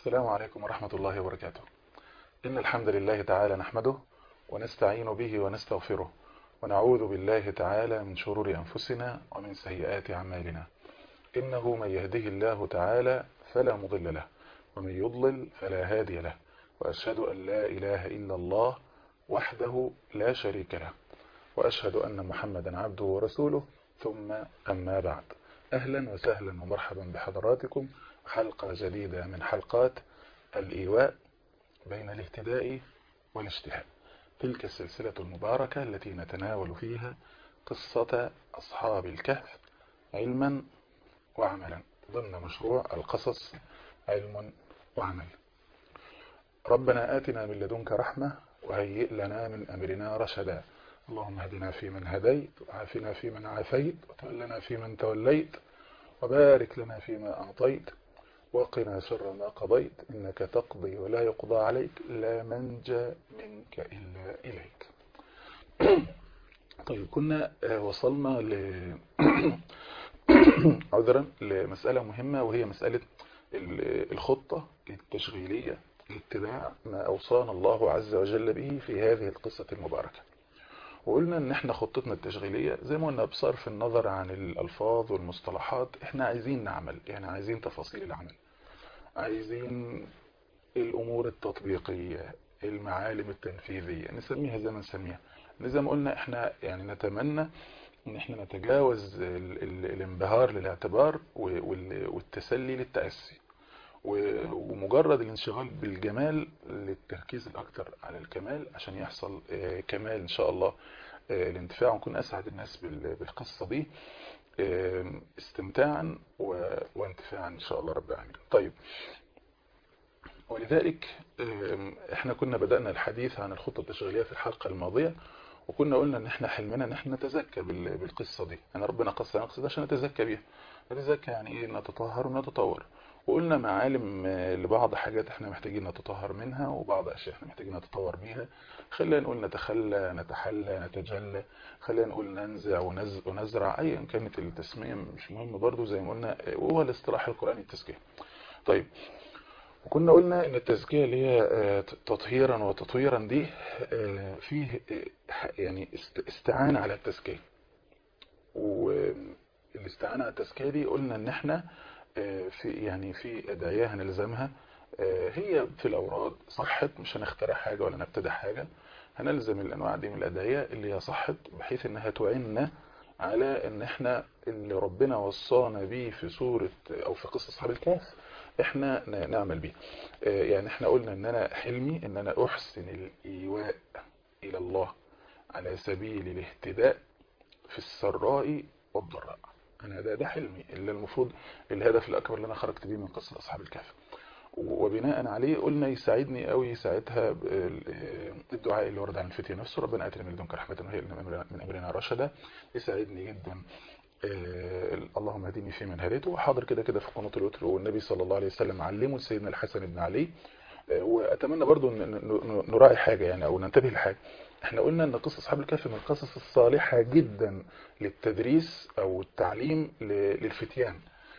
السلام عليكم ورحمة الله وبركاته إن الحمد لله تعالى نحمده ونستعين به ونستغفره ونعوذ بالله تعالى من شرور أنفسنا ومن سيئات أعمالنا إنه من يهده الله تعالى فلا مضل له ومن يضلل فلا هادي له وأشهد أن لا إله إلا الله وحده لا شريك له وأشهد أن محمدا عبده ورسوله ثم أما بعد أهلا وسهلا ومرحبا بحضراتكم حلقة جديدة من حلقات الإيواء بين الاهتداء والاجتهاد تلك السلسلة المباركة التي نتناول فيها قصة أصحاب الكهف علما وعملا ضمن مشروع القصص علم وعمل ربنا آتنا من لدنك رحمة وهيئ لنا من أمرنا رشدا اللهم اهدنا فيمن هديت وعافنا فيمن عافيت وتولنا فيمن توليت وبارك لنا فيما أعطيت وقنا شر ما قضيت إنك تقضي ولا يقضى عليك لا منجى منك إلا إليك طيب كنا وصلنا ل عذرا لمسألة مهمة وهي مسألة الخطة التشغيلية لاتباع ما أوصانا الله عز وجل به في هذه القصة المباركة وقلنا ان احنا خطتنا التشغيلية زي ما قلنا بصرف النظر عن الالفاظ والمصطلحات احنا عايزين نعمل يعني عايزين تفاصيل العمل عايزين الامور التطبيقية المعالم التنفيذية نسميها زي ما نسميها زي ما قلنا احنا يعني نتمنى ان احنا نتجاوز ال ال الانبهار للاعتبار والتسلي للتأسي ومجرد الانشغال بالجمال للتركيز الأكثر على الكمال عشان يحصل كمال إن شاء الله الانتفاع ونكون أسعد الناس بالقصة دي استمتاعا وانتفاعا إن شاء الله رب العالمين طيب ولذلك احنا كنا بدأنا الحديث عن الخطة التشغيلية في الحلقة الماضية وكنا قلنا ان احنا حلمنا ان احنا نتزكى بالقصة دي يعني ربنا قصة لنا القصة دي عشان نتزكى بيها نتزكى يعني ايه نتطهر ونتطور وقلنا معالم لبعض حاجات احنا محتاجين نتطهر منها وبعض اشياء احنا محتاجين نتطور بيها خلينا نقول نتخلى نتحلى نتجلى خلينا نقول ننزع ونزرع ايا كانت التسمية مش مهم برضو زي ما قلنا وهو الاصطلاح القرآني التزكية طيب وكنا قلنا ان التزكية اللي هي تطهيرا وتطويرا دي فيه يعني استعانة على التزكية والاستعانة على التزكية دي قلنا ان احنا في يعني في ادعية هنلزمها هي في الاوراد صحت مش هنخترع حاجة ولا نبتدع حاجة هنلزم الانواع دي من الادعية اللي هي صحت بحيث انها تعيننا على ان احنا اللي ربنا وصانا بيه في سورة او في قصة اصحاب الكهف احنا نعمل بيه يعني احنا قلنا ان انا حلمي ان انا احسن الايواء الى الله على سبيل الاهتداء في السراء والضراء انا ده ده حلمي اللي المفروض الهدف الاكبر اللي انا خرجت بيه من قصه اصحاب الكهف وبناء عليه قلنا يساعدني قوي ساعتها الدعاء اللي ورد عن الفتيه نفسه ربنا اتنا من لدنك رحمه وهي من امرنا رشدا يساعدني جدا اللهم اهدني في من هديت وحاضر كده كده في قناه الوتر والنبي صلى الله عليه وسلم علمه سيدنا الحسن بن علي واتمنى برضو نراعي حاجه يعني او ننتبه لحاجه احنا قلنا ان قصص اصحاب الكهف من القصص الصالحة جدا للتدريس او التعليم للفتيان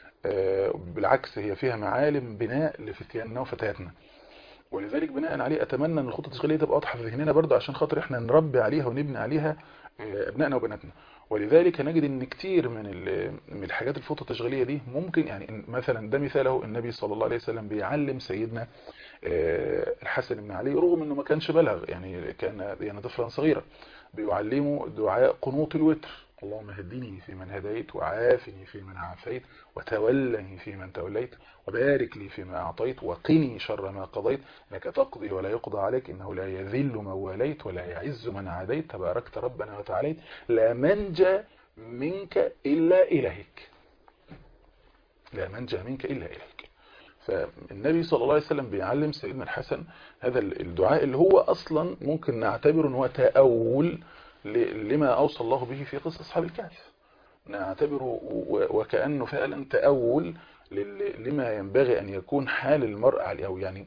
بالعكس هي فيها معالم بناء لفتياننا وفتياتنا ولذلك بناء عليه اتمنى ان الخطة التشغيلية تبقى واضحة في ذهننا برضه عشان خاطر احنا نربي عليها ونبني عليها ابنائنا وبناتنا ولذلك نجد ان كتير من من الحاجات الخطة التشغيلية دي ممكن يعني مثلا ده مثاله النبي صلى الله عليه وسلم بيعلم سيدنا الحسن بن علي رغم انه ما كانش بلغ يعني كان يعني طفلا صغيرا بيعلمه دعاء قنوط الوتر اللهم هدني في من هديت وعافني في من عافيت وتولني في من توليت وبارك لي فيما أعطيت وقني شر ما قضيت انك تقضي ولا يقضى عليك إنه لا يذل من واليت ولا يعز من عاديت تباركت ربنا وتعاليت لا منجى منك إلا إليك لا منجى منك إلا إليك فالنبي صلى الله عليه وسلم بيعلم سيدنا الحسن هذا الدعاء اللي هو أصلا ممكن نعتبره أنه تأول لما أوصى الله به في قصة أصحاب الكهف نعتبره وكأنه فعلا تأول لما ينبغي أن يكون حال المرء أو يعني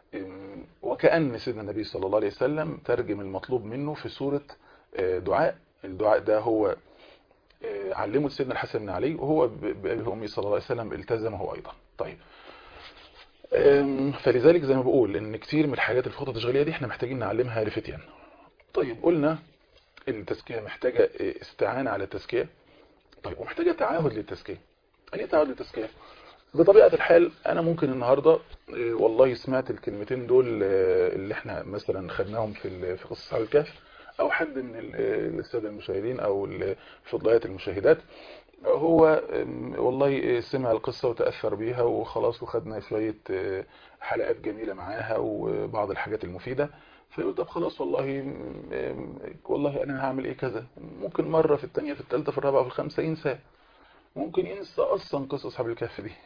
وكأن سيدنا النبي صلى الله عليه وسلم ترجم المطلوب منه في سورة دعاء الدعاء ده هو علمه سيدنا الحسن بن علي وهو بأبي أمي صلى الله عليه وسلم التزمه أيضا طيب أم، فلذلك زي ما بقول ان كتير من الحاجات الخطط التشغيليه دي احنا محتاجين نعلمها لفتيان طيب قلنا التزكيه محتاجه استعانه على التزكيه طيب ومحتاجه تعاهد للتزكيه يعني ايه تعاهد للتزكيه بطبيعه الحال انا ممكن النهارده إيه، والله سمعت الكلمتين دول آه، اللي احنا مثلا خدناهم في ال- في قصه اصحاب الكهف او حد من ال- الساده المشاهدين او ال- فضليات المشاهدات هو أم، والله سمع القصة وتأثر بيها وخلاص وخدنا شوية آه، حلقات جميلة معاها وبعض الحاجات المفيدة فيقول طب خلاص والله أم، والله أنا هعمل إيه كذا ممكن مرة في الثانية في الثالثة في الرابعة في الخامسة ينسى ممكن ينسى أصلا قصة أصحاب الكهف دي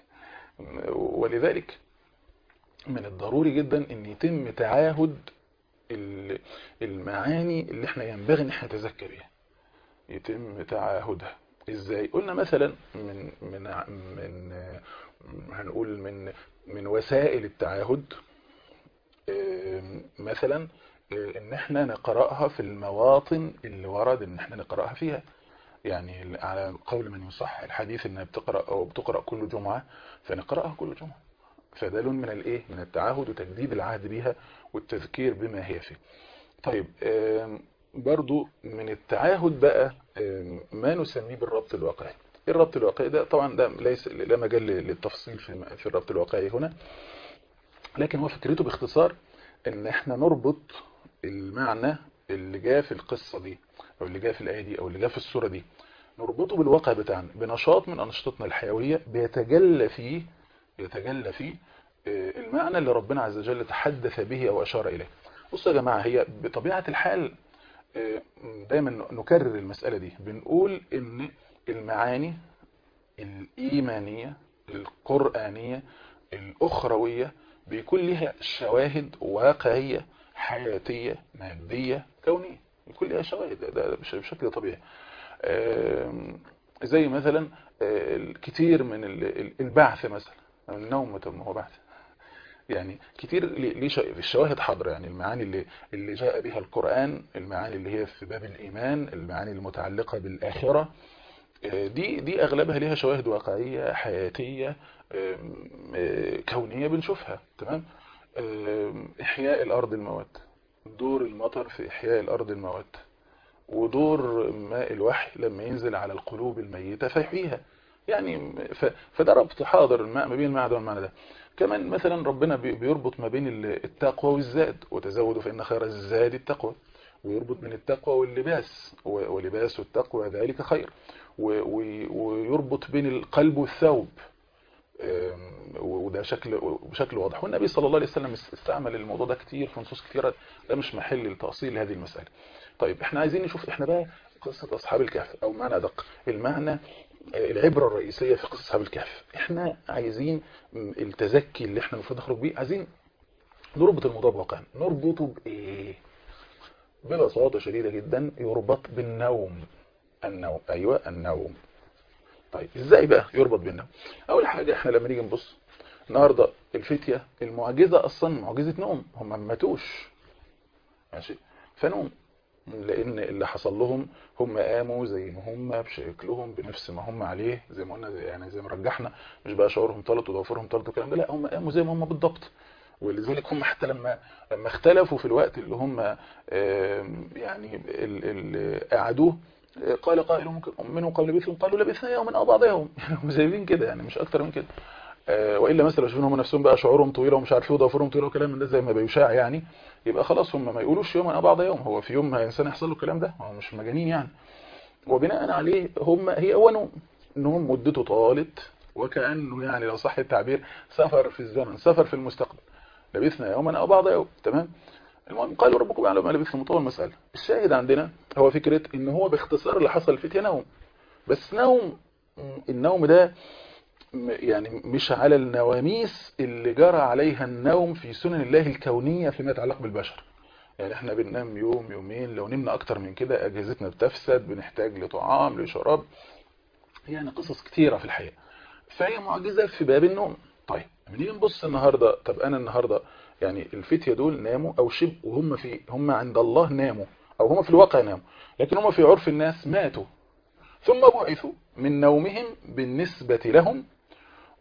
ولذلك من الضروري جدا أن يتم تعاهد ال- المعاني اللي احنا ينبغي ان احنا نتذكر بيها يتم تعاهدها ازاي قلنا مثلا من من ع- من آه، هنقول من من وسائل التعاهد آم، مثلا آه، ان احنا نقراها في المواطن اللي ورد ان احنا نقراها فيها يعني على قول من يصح الحديث انها بتقرا او بتقرا كل جمعه فنقراها كل جمعه فده لون من الايه من التعاهد وتجديد العهد بها والتذكير بما هي فيه طيب آم، برضو من التعاهد بقى آم، ما نسميه بالربط الواقعي الربط الواقعي ده طبعا ده ليس لا مجال للتفصيل في في الربط الواقعي هنا لكن هو فكرته باختصار ان احنا نربط المعنى اللي جاء في القصة دي او اللي جاء في الآية دي او اللي جاء في السورة دي نربطه بالواقع بتاعنا بنشاط من أنشطتنا الحيوية بيتجلى فيه يتجلى فيه آه، المعنى اللي ربنا عز وجل تحدث به أو أشار إليه بصوا يا جماعة هي بطبيعة الحال آه، دايما نكرر المسألة دي بنقول إن المعاني الإيمانية القرآنية الأخروية بيكون لها شواهد واقعية حياتية مادية كونية يكون لها شواهد ده, ده بش- بشكل طبيعي آم، زي مثلا آه، الكثير من ال- ال- البعث مثلا النوم طب ما هو بعث يعني كتير ليه ليه شا- الشواهد حاضرة يعني المعاني اللي اللي جاء بها القرآن المعاني اللي هي في باب الإيمان المعاني المتعلقة بالآخرة آه، دي دي أغلبها ليها شواهد واقعية حياتية آم، آه، كونية بنشوفها تمام آم، إحياء الأرض الموات دور المطر في إحياء الأرض الموات ودور ماء الوحي لما ينزل على القلوب الميتة فيحييها يعني ف... فده ربط حاضر الماء ما بين المعنى ده والمعنى ده كمان مثلا ربنا بي- بيربط ما بين ال- التقوى والزاد وتزودوا فإن خير الزاد التقوى ويربط من التقوى واللباس و- ولباس التقوى ذلك خير و- و- ويربط بين القلب والثوب أم، وده شكل بشكل واضح والنبي صلى الله عليه وسلم استعمل الموضوع ده كتير في نصوص كتيرة ده مش محل لتأصيل هذه المسألة طيب احنا عايزين نشوف احنا بقى قصة أصحاب الكهف أو معنى أدق المعنى آه، العبرة الرئيسية في قصة أصحاب الكهف احنا عايزين م، التزكي اللي احنا المفروض نخرج بيه عايزين نربط الموضوع بواقعنا نربطه بإيه ببساطة شديدة جدا يربط بالنوم النوم أيوة النوم طيب ازاي بقى يربط بالنوم اول حاجة احنا لما نيجي نبص النهاردة الفتية المعجزة اصلا معجزة نوم هم ما ماتوش ماشي فنوم لان اللي حصل لهم هم قاموا زي ما هم بشكلهم بنفس ما هم عليه زي ما قلنا زي- يعني زي ما رجحنا مش بقى شعورهم طلط وضوافرهم طلط والكلام ده لا هم قاموا زي ما هم بالضبط ولذلك هم حتى لما لما اختلفوا في الوقت اللي هم آم، يعني ال- ال- قعدوه آه، قال قائل ممكن منهم قبل لبثهم قالوا لبثنا يوما او بعض يوم هم زيين كده يعني مش اكتر من كده آه، والا مثلا لو شايفين هم نفسهم بقى شعورهم طويله ومش عارف ايه وضوافرهم طويله وكلام من ده زي ما بيشاع يعني يبقى خلاص هم ما يقولوش يوما او بعض يوم هو في يوم ما انسان يحصل له الكلام ده هو مش مجانين يعني وبناء عليه هم هي هو نوم نوم مدته طالت وكأنه يعني لو صح التعبير سفر في الزمن سفر في المستقبل لبثنا يوما أو بعض يوم تمام المهم قالوا ربكم يعلم ما لبثتم مطول المسألة الشاهد عندنا هو فكرة ان هو باختصار اللي حصل الفتية نوم بس نوم النوم ده م- يعني مش على النواميس اللي جرى عليها النوم في سنن الله الكونية فيما يتعلق بالبشر يعني احنا بننام يوم يومين لو نمنا اكتر من كده اجهزتنا بتفسد بنحتاج لطعام لشراب يعني قصص كتيرة في الحياة فهي معجزة في باب النوم طيب لما نيجي نبص النهاردة طب انا النهاردة يعني الفتية دول ناموا او شبه وهم في هم عند الله ناموا او هم في الواقع ناموا لكن هم في عرف الناس ماتوا ثم بعثوا من نومهم بالنسبة لهم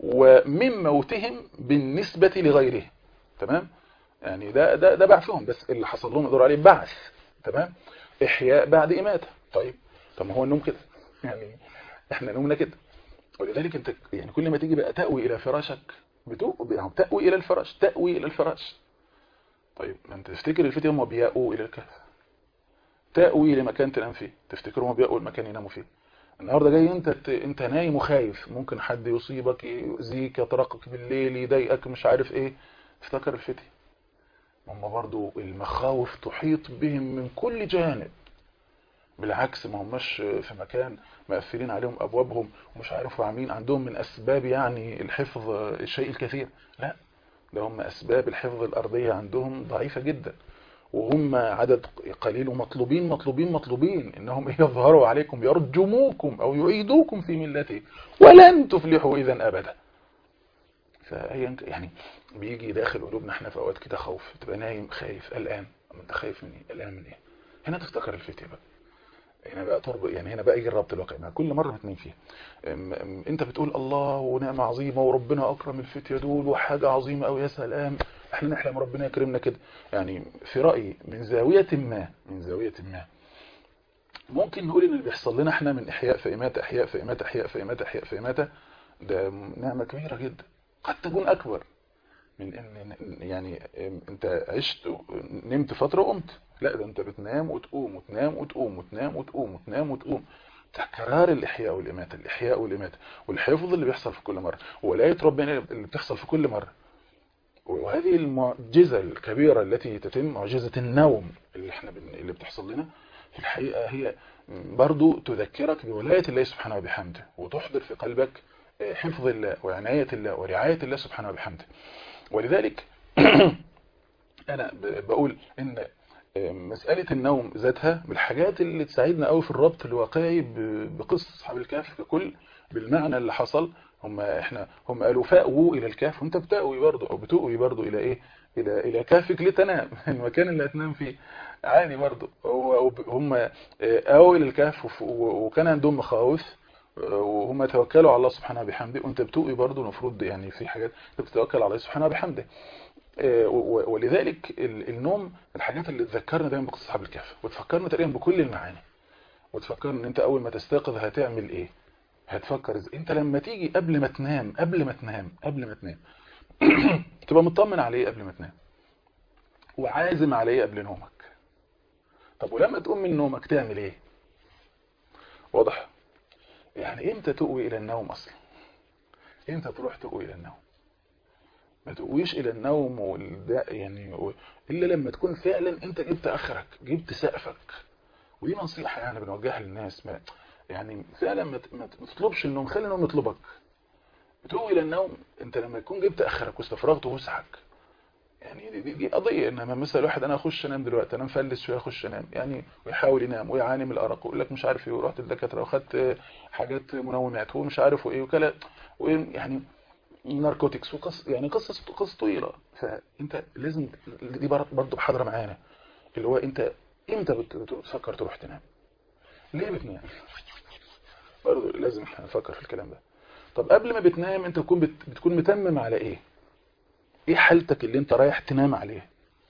ومن موتهم بالنسبة لغيرهم تمام يعني ده ده ده بعثهم بس اللي حصل لهم يقدروا عليه بعث تمام احياء بعد اماته طيب طب ما هو النوم كده يعني احنا نومنا كده ولذلك انت يعني كل ما تيجي بقى تأوي الى فراشك بتوء يعني تأوي الى الفراش تأوي الى الفراش طيب ما انت تفتكر الفتية هم بيأووا الى الكهف تأوي لمكان تنام فيه تفتكروا هم بيأووا المكان يناموا فيه النهارده جاي انت انت نايم وخايف ممكن حد يصيبك يؤذيك يطرقك بالليل يضايقك مش عارف ايه افتكر الفتي هم برضو المخاوف تحيط بهم من كل جانب بالعكس ما هماش في مكان مقفلين عليهم ابوابهم ومش عارفوا عاملين عندهم من اسباب يعني الحفظ الشيء الكثير لا ده هم اسباب الحفظ الارضيه عندهم ضعيفه جدا وهم عدد قليل ومطلوبين مطلوبين مطلوبين انهم يظهروا عليكم يرجموكم او يعيدوكم في ملته ولن تفلحوا اذا ابدا فهي يعني بيجي داخل قلوبنا احنا في اوقات كده خوف تبقى نايم خايف قلقان انت خايف من ايه قلقان من ايه هنا تفتكر الفتيه بقى هنا بقى تربط يعني هنا بقى يجي الربط الواقع مع كل مره بتنام فيها انت بتقول الله ونعمه عظيمه وربنا اكرم الفتيه دول وحاجه عظيمه قوي يا سلام احنا نحلم ربنا يكرمنا كده يعني في رايي من زاويه ما من زاويه ما ممكن نقول ان اللي بيحصل لنا احنا من احياء في اماته احياء في اماته احياء في اماته احياء في اماته ده نعمه كبيره جدا قد تكون اكبر من ان يعني انت عشت نمت فتره وقمت لا ده انت بتنام وتقوم وتنام وتقوم وتنام وتقوم وتنام وتقوم تكرار الاحياء والاماته الاحياء والاماته والحفظ اللي بيحصل في كل مره ولايه ربنا اللي بتحصل في كل مره وهذه المعجزه الكبيره التي تتم معجزه النوم اللي احنا بن... اللي بتحصل لنا في الحقيقه هي برضو تذكرك بولايه الله سبحانه وبحمده وتحضر في قلبك حفظ الله وعنايه الله ورعايه الله سبحانه وبحمده ولذلك انا بقول ان مسألة النوم ذاتها من الحاجات اللي تساعدنا قوي في الربط الواقعي بقصة أصحاب الكهف ككل بالمعنى اللي حصل هم احنا هم قالوا فأووا إلى الكهف وانت بتأوي برضه أو بتأوي برضه إلى إيه إلى إلى كهفك لتنام المكان اللي هتنام فيه عادي برضه هم أووا إلى الكهف وكان عندهم مخاوف وهم توكلوا على الله سبحانه وبحمده وانت بتؤي برضه المفروض يعني في حاجات بتتوكل على الله سبحانه وبحمده ولذلك النوم من الحاجات اللي تذكرنا دايما بقصه اصحاب الكهف وتفكرنا تقريبا بكل المعاني وتفكرنا ان انت اول ما تستيقظ هتعمل ايه هتفكر ازاي انت لما تيجي قبل ما تنام قبل ما تنام قبل ما تنام تبقى مطمن عليه قبل ما تنام وعازم عليه قبل نومك طب ولما تقوم من نومك تعمل ايه واضح يعني امتى تؤوي الى النوم اصلا امتى تروح تؤوي الى النوم ما تقويش الى النوم والداء يعني و... الا لما تكون فعلا انت جبت اخرك جبت سقفك ودي نصيحه يعني بنوجهها للناس ما يعني فعلا ما, ما تطلبش النوم خلي النوم يطلبك بتقوي الى النوم انت لما تكون جبت اخرك واستفرغت وسعك يعني دي, دي, دي قضيه انما مثلا واحد انا اخش انام دلوقتي انا مفلس شويه اخش انام يعني ويحاول ينام ويعاني من الارق ويقول لك مش عارف ايه ورحت الدكاتره واخدت حاجات منومات ومش عارف ايه وكلا يعني ناركوتكس وقص يعني قصة قصة طويلة فانت لازم دي برضه بحضرة معانا اللي هو انت امتى بتفكر تروح تنام ليه بتنام برضه لازم احنا نفكر في الكلام ده طب قبل ما بتنام انت بتكون بت... بتكون متمم على ايه ايه حالتك اللي انت رايح تنام عليه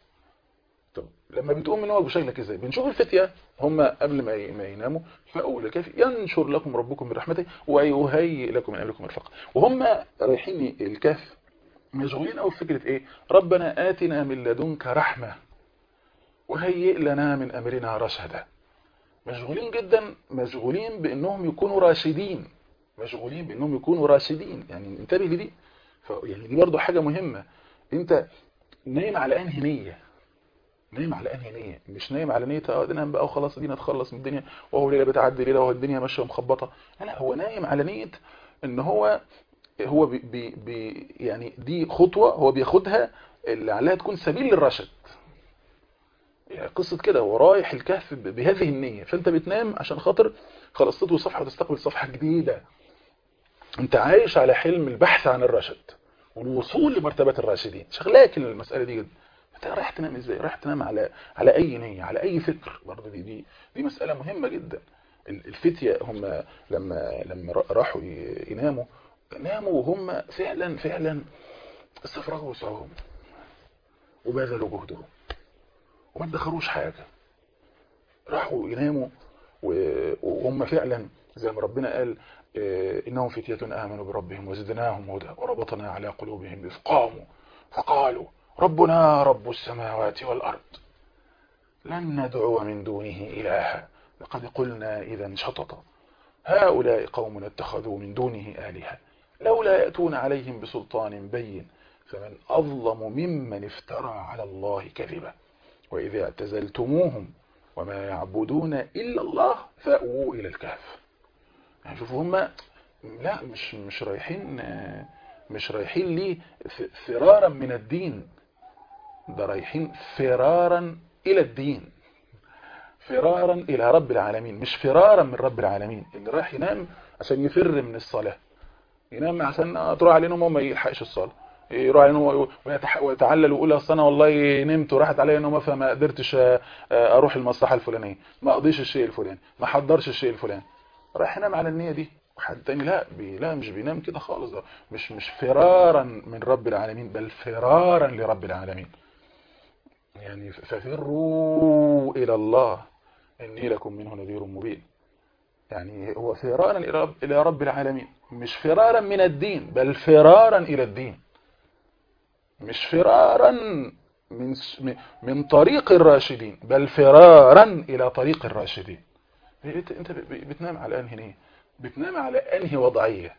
طب لما بتقوم من نومك بشكلك ازاي بنشوف الفتية هم قبل ما ما يناموا فاول كيف ينشر لكم ربكم من رحمته ويهيئ لكم من امركم مرفقا وهم رايحين الكهف مشغولين قوي بفكره ايه ربنا آتنا من لدنك رحمه وهيئ لنا من امرنا رشدا مشغولين جدا مشغولين بانهم يكونوا راشدين مشغولين بانهم يكونوا راشدين يعني انتبه لدي يعني دي برضو حاجه مهمه انت نايم على انهي نيه نايم على انهي نيه مش نايم على نيه اه ننام بقى وخلاص دي نتخلص من الدنيا وهو ليله بتعدي ليله وهو الدنيا ماشيه مخبطه لا هو نايم على نيه ان هو هو بي بي بي يعني دي خطوه هو بياخدها اللي عليها تكون سبيل للرشد يعني قصه كده هو رايح الكهف بهذه النيه فانت بتنام عشان خاطر خلاص تطوي صفحه وتستقبل صفحه جديده انت عايش على حلم البحث عن الرشد والوصول لمرتبه الراشدين شغلاك المساله دي جدا انت رايح تنام ازاي رايح تنام على على اي نيه على اي فكر برضه دي دي دي مساله مهمه جدا الفتيه هم لما لما راحوا يناموا ناموا وهم فعلا فعلا استفرغوا وسعهم وبذلوا جهدهم وما ادخروش حاجة راحوا يناموا وهم فعلا زي ما ربنا قال إنهم فتية آمنوا بربهم وزدناهم هدى وربطنا على قلوبهم إذ قاموا فقالوا ربنا رب السماوات والأرض لن ندعو من دونه إلها لقد قلنا إذا شططا هؤلاء قوم اتخذوا من دونه آلهة لولا يأتون عليهم بسلطان بين فمن أظلم ممن افترى على الله كذبا وإذا اعتزلتموهم وما يعبدون إلا الله فأووا إلى الكهف يعني شوفوا هم لا مش مش رايحين مش رايحين ليه فرارا من الدين ده رايحين فرارا إلى الدين فرارا إلى رب العالمين مش فرارا من رب العالمين اللي راح ينام عشان يفر من الصلاة ينام عشان تروح عليه نوم وما يلحقش الصلاة يروح عليه ويتعلل ويقول اصل انا والله نمت وراحت عليا نومه فما قدرتش اروح المصلحه الفلانيه ما اقضيش الشيء الفلاني ما حضرش الشيء الفلاني راح ينام على النية دي وحد تاني لا بي لا مش بينام كده خالص ده مش مش فرارا من رب العالمين بل فرارا لرب العالمين يعني ففروا إلى الله إني لكم منه نذير مبين يعني هو فرارا إلى رب, إلى رب العالمين مش فرارا من الدين بل فرارا إلى الدين مش فرارا من من طريق الراشدين بل فرارا إلى طريق الراشدين انت بتنام على انهي نيه بتنام على انهي وضعيه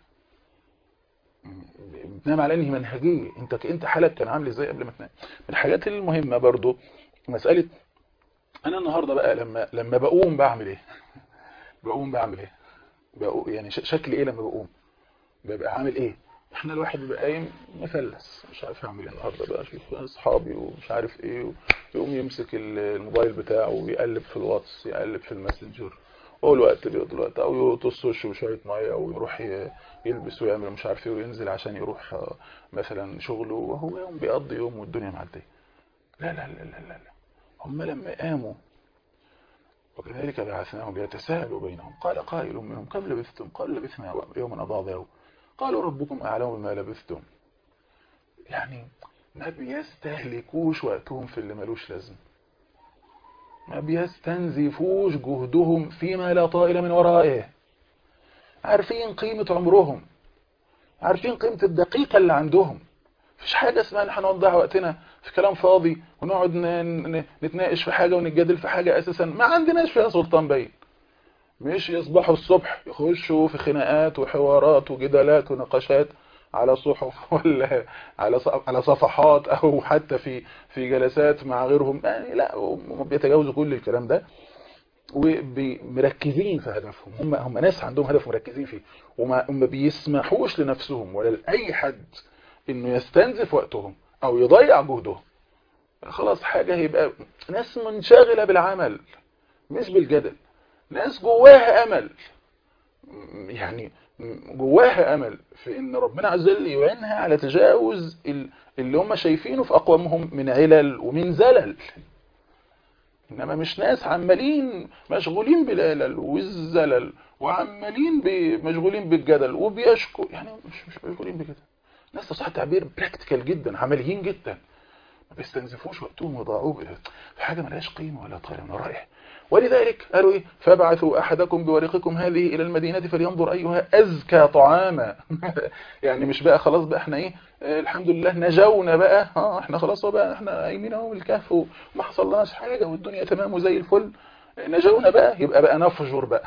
بتنام على انهي منهجيه انت انت حالك كان عامل ازاي قبل ما تنام من الحاجات المهمه برضو مساله انا النهارده بقى لما لما بقوم بعمل ايه بقوم بعمل ايه بقوم يعني شكلي ايه لما بقوم ببقى عامل ايه احنا الواحد بيبقى قايم مفلس مش عارف اعمل ايه النهارده بقى اشوف اصحابي ومش عارف ايه يقوم يمسك الموبايل بتاعه ويقلب في الواتس يقلب في الماسنجر هو الوقت بيقضي الوقت او يطص وشه بشويه ميه او يروح يلبس ويعمل مش عارف ايه وينزل عشان يروح مثلا شغله وهو يوم بيقضي يوم والدنيا معديه لا لا لا لا لا هم لما قاموا وكذلك بعثناهم ليتساءلوا بينهم قال قائل منهم كم لبثتم قال لبثنا يوما أضاض يوم قالوا ربكم أعلم بما لبثتم يعني ما بيستهلكوش وقتهم في اللي ملوش لازم ما بيستنزفوش جهدهم فيما لا طائل من ورائه عارفين قيمة عمرهم عارفين قيمة الدقيقة اللي عندهم مفيش حاجة اسمها ان احنا نضيع وقتنا في كلام فاضي ونقعد نتناقش في حاجة ونتجادل في حاجة اساسا ما عندناش فيها سلطان باين مش يصبحوا الصبح يخشوا في خناقات وحوارات وجدالات ونقاشات على صحف ولا على على صفحات او حتى في في جلسات مع غيرهم يعني لا هم بيتجاوزوا كل الكلام ده ومركزين في هدفهم هم هم ناس عندهم هدف مركزين فيه وما ما بيسمحوش لنفسهم ولا لاي حد انه يستنزف وقتهم او يضيع جهدهم خلاص حاجة هيبقى ناس منشغلة بالعمل مش بالجدل ناس جواها امل يعني جواها امل في ان ربنا عز وجل يعينها على تجاوز اللي هم شايفينه في اقوامهم من علل ومن زلل انما مش ناس عمالين مشغولين بالعلل والزلل وعمالين مشغولين بالجدل وبيشكوا يعني مش مش مشغولين بكده ناس تصح تعبير براكتيكال جدا عمليين جدا ما بيستنزفوش وقتهم ويضيعوه في حاجه ملهاش قيمه ولا طائل من رائح ولذلك قالوا ايه فابعثوا احدكم بورقكم هذه الى المدينه فلينظر ايها ازكى طعاما يعني مش بقى خلاص بقى احنا ايه الحمد لله نجونا بقى اه احنا خلاص بقى احنا قايمين اهو الكهف وما حصلناش حاجه والدنيا تمام وزي الفل نجونا بقى يبقى بقى نفجر بقى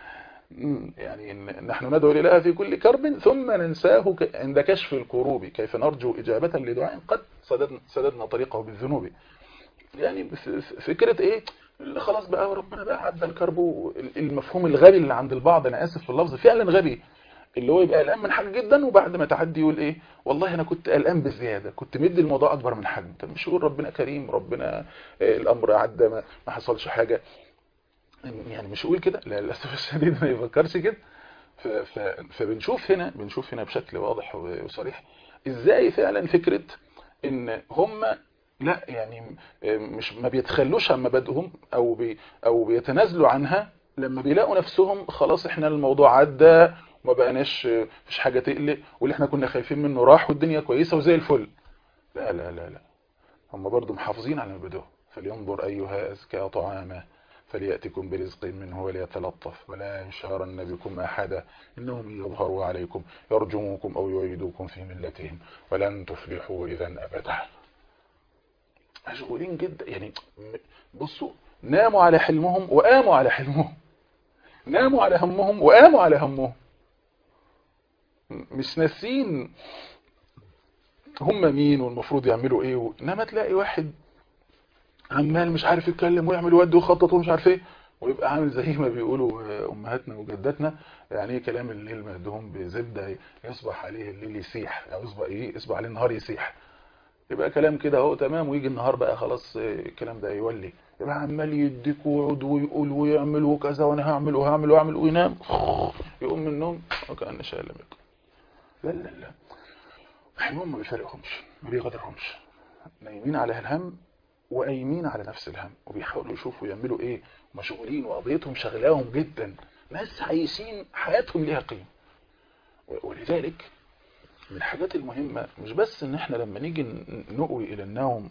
يعني نحن ندعو لله في كل كرب ثم ننساه عند كشف الكروب كيف نرجو إجابة لدعاء قد سددنا, سددنا طريقه بالذنوب يعني فكرة ايه خلاص بقى ربنا بقى عدى الكرب المفهوم الغبي اللي عند البعض انا اسف في اللفظ فعلا غبي اللي هو يبقى قلقان من حاجه جدا وبعد ما تعدي يقول ايه والله انا كنت قلقان بزياده كنت مدي الموضوع اكبر من حجم طب مش يقول ربنا كريم ربنا الامر عدى ما, ما حصلش حاجه يعني مش يقول كده للاسف الشديد ما يفكرش كده فبنشوف هنا بنشوف هنا بشكل واضح وصريح ازاي فعلا فكره ان هم لا يعني مش ما بيتخلوش عن مبادئهم او بي او بيتنازلوا عنها لما بيلاقوا نفسهم خلاص احنا الموضوع عدى وما بقناش مفيش حاجه تقلق واللي احنا كنا خايفين منه راح والدنيا كويسه وزي الفل لا لا لا لا هم برضو محافظين على مبادئهم فلينظر ايها ازكى طعاما فليأتكم برزق منه وليتلطف ولا يشارن بكم أحدا إنهم يظهروا عليكم يرجموكم أو يعيدوكم في ملتهم ولن تفلحوا إذا أبدا مشغولين جدا يعني بصوا ناموا على حلمهم وقاموا على حلمهم ناموا على همهم وقاموا على همهم مش ناسين هم مين والمفروض يعملوا ايه و... انما تلاقي واحد عمال مش عارف يتكلم ويعمل ود ويخطط ومش عارف ايه ويبقى عامل زي ما بيقولوا امهاتنا وجداتنا يعني ايه كلام الليل مدهون بزبده يصبح عليه الليل يسيح او يصبح ايه يصبح عليه النهار يسيح يبقى كلام كده اهو تمام ويجي النهار بقى خلاص الكلام ده يولي يبقى عمال يديك ويقعد ويقول ويعمل وكذا وانا هعمل وهعمل واعمل وينام يقوم من النوم وكأن شيء لم يكن لا لا لا حلمهم ما بيفرقهمش ما بيغادرهمش نايمين على الهم وقايمين على نفس الهم وبيحاولوا يشوفوا يعملوا ايه مشغولين وقضيتهم شغلاهم جدا ناس عايشين حياتهم ليها قيمه ولذلك من الحاجات المهمة مش بس ان احنا لما نيجي نقوي الى النوم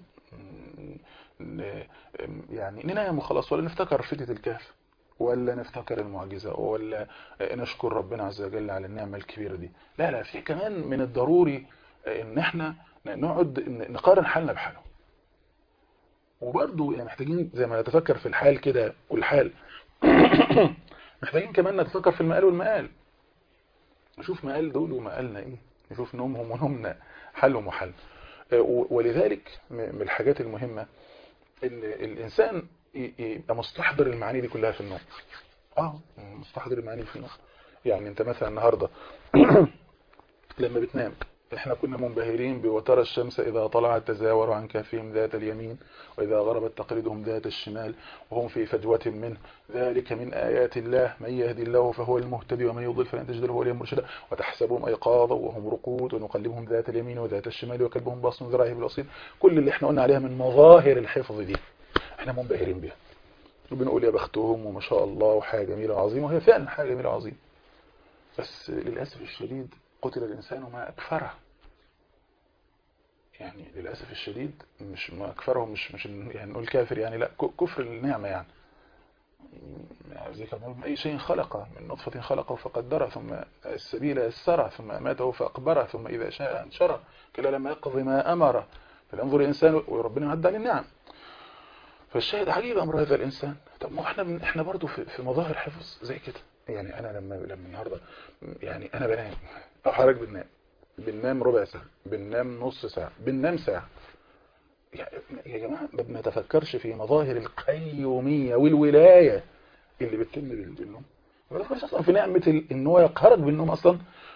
يعني ننام وخلاص ولا نفتكر فتنة الكهف ولا نفتكر المعجزة ولا نشكر ربنا عز وجل على النعمة الكبيرة دي لا لا في كمان من الضروري ان احنا نقعد نقارن حالنا بحاله وبرضه يعني محتاجين زي ما نتفكر في الحال كده والحال محتاجين كمان نتفكر في المقال والمقال نشوف مقال دول ومقالنا ايه نشوف نومهم ونومنا حلهم وحل ولذلك من الحاجات المهمة ان الانسان يبقى مستحضر المعاني دي كلها في النوم اه مستحضر المعاني في النوم يعني انت مثلا النهاردة لما بتنام احنا كنا منبهرين بوترى الشمس اذا طلعت تزاور عن كهفهم ذات اليمين واذا غربت تقرضهم ذات الشمال وهم في فجوة منه ذلك من ايات الله من يهدي الله فهو المهتدي ومن يضل فلن تجد له وليا مرشدا وتحسبهم ايقاظا وهم رقود ونقلبهم ذات اليمين وذات الشمال وكلبهم باص ذراعه بالوصيل كل اللي احنا قلنا عليها من مظاهر الحفظ دي احنا منبهرين بيها وبنقول يا بختهم وما شاء الله وحاجه جميله وعظيمه وهي فعلا حاجه جميله وعظيمه بس للاسف الشديد قتل الإنسان ما أكفره يعني للأسف الشديد مش ما أكفره مش مش يعني نقول كافر يعني لا كفر النعمة يعني زي كما أي شيء خلقه من نطفة خلقه فقدره ثم السبيل يسره ثم أماته فأقبره ثم إذا شاء أنشره كلا لما يقضي ما أمره فلينظر الإنسان وربنا عدى للنعم فالشاهد عجيب أمر هذا الإنسان طب ما احنا من احنا برضو في, في مظاهر حفظ زي كده يعني أنا لما لما النهارده يعني أنا بنام أو حضرتك بتنام بننام ربع ساعة بننام نص ساعة بننام ساعة يا جماعة ما بنتفكرش في مظاهر القيومية والولاية اللي بتتم بالنوم ما بنتفكرش أصلا في نعمة إن هو يقهرك بالنوم أصلا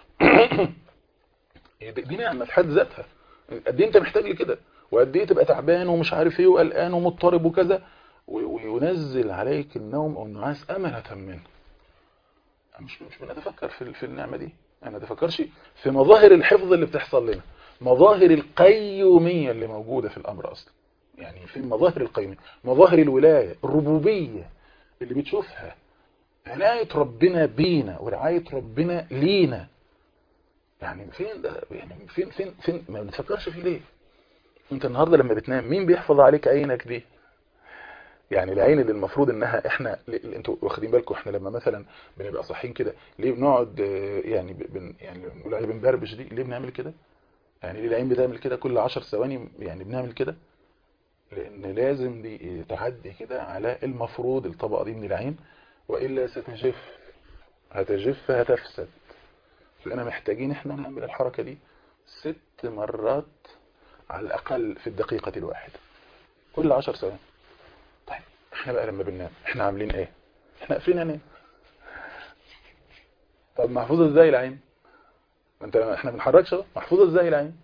دي نعمة في حد ذاتها قد ايه انت محتاج لكده وقد ايه تبقى تعبان ومش عارف ايه وقلقان ومضطرب وكذا وينزل عليك النوم او النعاس امنة منه مش مش بنتفكر في في النعمة دي انا اتفكرش في مظاهر الحفظ اللي بتحصل لنا مظاهر القيومية اللي موجودة في الامر اصلا يعني في مظاهر القيومية مظاهر الولاية الربوبية اللي بتشوفها عناية ربنا بينا ورعاية ربنا لينا يعني فين ده يعني فين فين فين ما بنفكرش فيه ليه انت النهارده لما بتنام مين بيحفظ عليك عينك دي يعني العين اللي المفروض انها احنا انتوا واخدين بالكم احنا لما مثلا بنبقى صاحيين كده ليه بنقعد يعني بن يعني نقول عليه بنبربش دي ليه بنعمل كده يعني ليه العين بتعمل كده كل 10 ثواني يعني بنعمل كده لان لازم دي تعدي كده على المفروض الطبقه دي من العين والا ستجف هتجف هتفسد فانا محتاجين احنا نعمل الحركه دي ست مرات على الاقل في الدقيقه الواحده كل 10 ثواني طيب احنا بقى لما بننام احنا عاملين ايه احنا قافلين عينينا طب محفوظه ازاي العين انت احنا ما بنحركش بقى محفوظه ازاي العين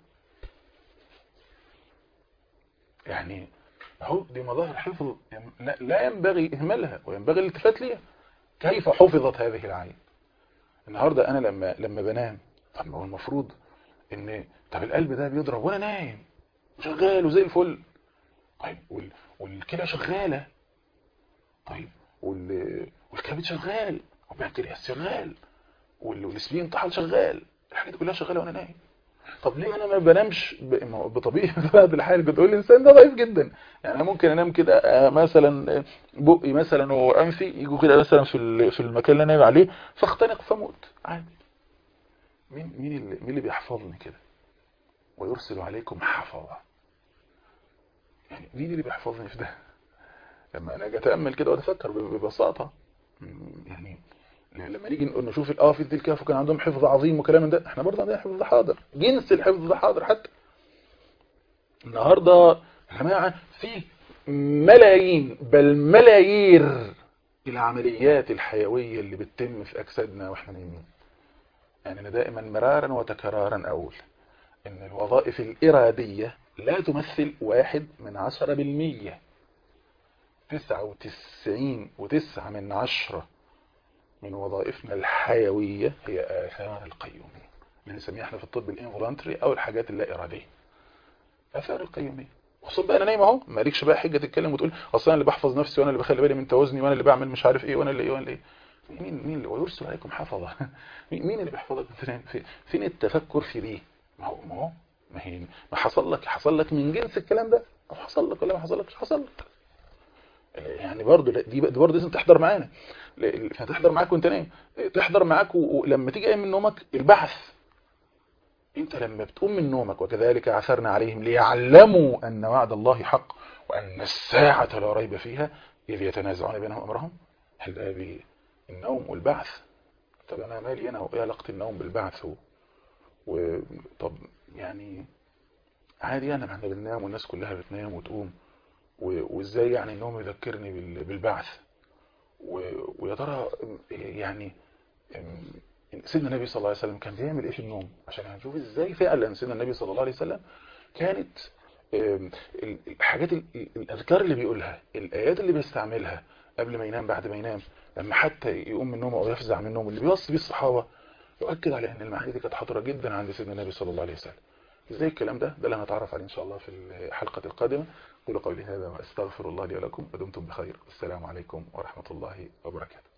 يعني اهو دي مظاهر حفظ لا ينبغي اهمالها وينبغي الالتفات ليها كيف حفظت هذه العين النهارده انا لما لما بنام طب ما هو المفروض ان طب القلب ده بيضرب وانا نايم شغال وزي الفل طيب وال... والكلى شغاله طيب وال... والكبد شغال والبنكرياس شغال وال- والسبين طحال شغال الحاجات دي كلها شغاله وانا نايم طب ليه انا ما بنامش ب- ما هو بطبيعه بعض الحال كنت اقول الانسان ده ضعيف جدا يعني انا ممكن انام كده آه، مثلا آه، بقي مثلا وانفي يجوا كده مثلا في ال- في المكان اللي انا نايم عليه فاختنق فاموت عادي مين مين اللي مين اللي بيحفظني كده ويرسل عليكم حفظه يعني مين اللي بيحفظني في ده لما انا اجي اتامل كده واتفكر ب- ببساطه م- يعني لما نيجي نقول نشوف اه في الكهف وكان عندهم حفظ عظيم وكلام من ده احنا برضه عندنا حفظ حاضر جنس الحفظ ده حاضر حتى النهارده يا جماعه في ملايين بل ملايير العمليات الحيويه اللي بتتم في اجسادنا واحنا نايمين يعني انا دائما مرارا وتكرارا اقول ان الوظائف الاراديه لا تمثل واحد من عشرة بالمية تسعة وتسعين وتسعة من عشرة من وظائفنا الحيوية هي آثار القيومية اللي نسميها احنا في الطب الانفولانتري او الحاجات اللا ارادية آثار القيومية خصوصا بقى انا نايم اهو مالكش بقى حجة تتكلم وتقول اصل انا اللي بحفظ نفسي وانا اللي بخلي بالي من توازني وانا اللي بعمل مش عارف ايه وانا اللي ايه وانا اللي ايه مين مين اللي ويرسل عليكم حفظة مين مين اللي بيحفظك فين فين التفكر في دي ما هو ما هو ما هي ما حصل لك حصل لك من جنس الكلام ده او حصل لك ولا ما حصلكش حصل لك يعني برضه دي دي برضه لازم تحضر معانا هتحضر معاك وانت نايم تحضر معاك ولما تيجي قايم من نومك البحث انت لما بتقوم من نومك وكذلك عثرنا عليهم ليعلموا ان وعد الله حق وان الساعة لا ريب فيها اذ يتنازعون بينهم امرهم هل ده النوم والبعث طب انا مالي انا وايه علاقه النوم بالبعث و... و... طب يعني عادي يعني احنا بننام والناس كلها بتنام وتقوم و... وازاي يعني النوم يذكرني بال... بالبعث و... ويا ترى يعني سيدنا النبي صلى الله عليه وسلم كان بيعمل ايه في النوم عشان هنشوف ازاي فعلا سيدنا النبي صلى الله عليه وسلم كانت الحاجات الاذكار اللي بيقولها الايات اللي بيستعملها قبل ما ينام بعد ما ينام لما حتى يقوم من نومه او يفزع من نومه اللي بيوصي بيه الصحابه يؤكد على ان المعاني دي كانت حاضره جدا عند سيدنا النبي صلى الله عليه وسلم ازاي الكلام ده ده اللي هنتعرف عليه ان شاء الله في الحلقه القادمه قولوا قولي هذا واستغفر الله لي ولكم ودمتم بخير والسلام عليكم ورحمه الله وبركاته